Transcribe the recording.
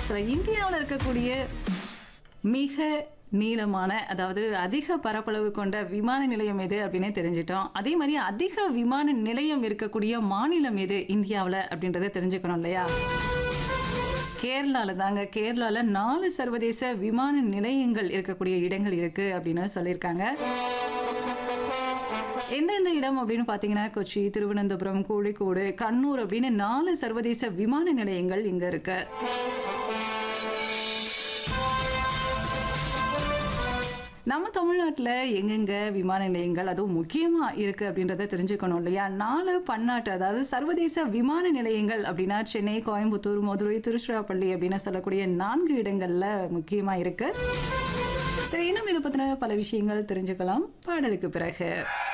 so இந்தியாவில் இருக்கக்கூடிய மிக நீளமான அதாவது அதிக பரப்பளவு கொண்ட விமான நிலையம் எது அப்படின்னு தெரிஞ்சிட்டோம் அதே மாதிரி அதிக விமான நிலையம் இருக்கக்கூடிய மாநிலம் எது இந்தியாவில் அப்படின்றத தெரிஞ்சுக்கணும் இல்லையா கேரளால தாங்க கேரளால நாலு சர்வதேச விமான நிலையங்கள் இருக்கக்கூடிய இடங்கள் இருக்கு அப்படின்னு சொல்லியிருக்காங்க எந்தெந்த இடம் அப்படின்னு பார்த்தீங்கன்னா கொச்சி திருவனந்தபுரம் கோழிக்கோடு கண்ணூர் அப்படின்னு நாலு சர்வதேச விமான நிலையங்கள் இங்க இருக்கு நம்ம தமிழ்நாட்டில் எங்கெங்க விமான நிலையங்கள் அதுவும் முக்கியமாக இருக்குது அப்படின்றத தெரிஞ்சுக்கணும் இல்லையா நாலு பன்னாட்டு அதாவது சர்வதேச விமான நிலையங்கள் அப்படின்னா சென்னை கோயம்புத்தூர் மதுரை திருச்சிராப்பள்ளி அப்படின்னு சொல்லக்கூடிய நான்கு இடங்களில் முக்கியமாக இருக்கு சரி இன்னும் இதை பற்றின பல விஷயங்கள் தெரிஞ்சுக்கலாம் பாடலுக்கு பிறகு